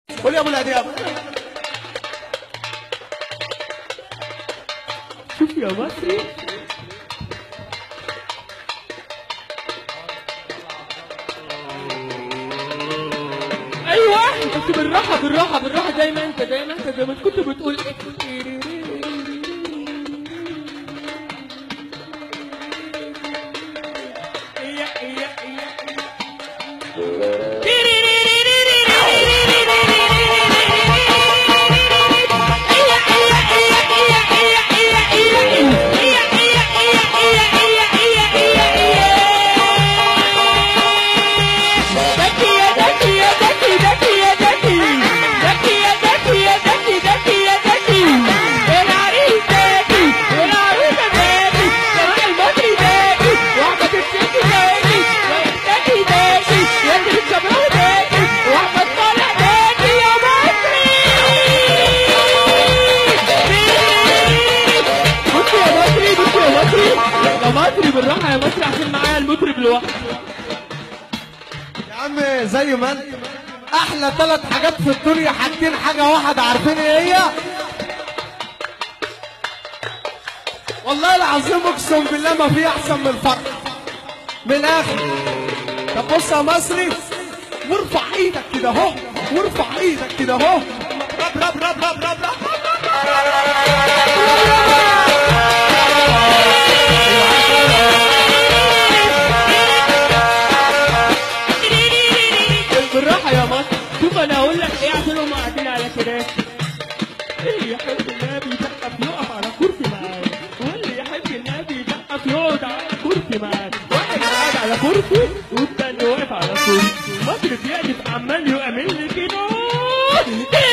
قول يا ابو الادياب شوف يا مصري ايوه بس بالراحه بالراحه بالراحه زي ما انت زي ما انت زي ما انت كنت بتقول بص يا مصري بص يا مصري يا مصري بالراحه يا مصري عشان معايا المطرب لوحده يا عم زي ما انت احلى ثلاث حاجات في الدنيا حاجتين حاجه واحده عارفين ايه هي والله العظيم اقسم بالله ما في احسن من الفرق من الاخر طب بص يا مصري وارفع ايدك كده اهو وارفع ايدك كده اهو رب رب رب رب رب رب بالراحه يا مصر شوف انا اقول لك ايه عشان هم قاعدين على كراسي اللي يحب النبي يسقف يقف على كرسي معايا واللي يحب النبي يسقف يقعد على كرسي معايا واحد قاعد على كرسي والتاني واقف على كرسي مصر بيقف عمال يعمل لي كده